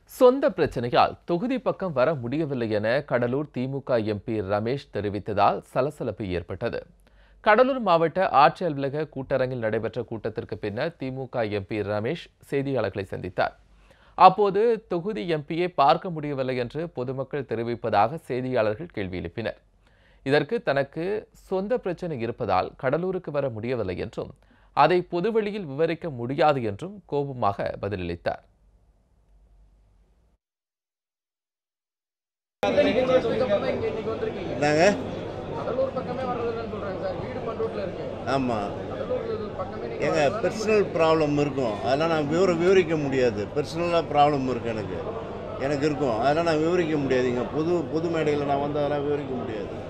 சொந்த பிரச்சனையால் தொகுதி பக்கம் வர முடியவில்லை என கடலூர் திமுக எம்பி ரமேஷ் தெரிவித்ததால் சலசலப்பு ஏற்பட்டது கடலூர் மாவட்ட ஆட்சி அலுவலக கூட்டரங்கில் நடைபெற்ற கூட்டத்திற்கு பின்னர் திமுக எம்பி ரமேஷ் செய்தியாளர்களை சந்தித்தார் அப்போது தொகுதி எம்பியை பார்க்க முடியவில்லை என்று பொதுமக்கள் தெரிவிப்பதாக செய்தியாளர்கள் கேள்வி எழுப்பினர் இதற்கு தனக்கு சொந்த பிரச்சனை இருப்பதால் கடலூருக்கு வர முடியவில்லை என்றும் அதை பொதுவெளியில் விவரிக்க முடியாது என்றும் கோபமாக பதிலளித்தார் என்னங்க ஆமாம் ஏங்க பர்சனல் ப்ராப்ளம் இருக்கும் அதெல்லாம் நான் விவர விவரிக்க முடியாது பர்சனலாக ப்ராப்ளம் இருக்குது எனக்கு எனக்கு இருக்கும் அதெல்லாம் நான் விவரிக்க முடியாது இங்கே பொது பொது மேடையில் நான் வந்து அதெல்லாம் விவரிக்க முடியாது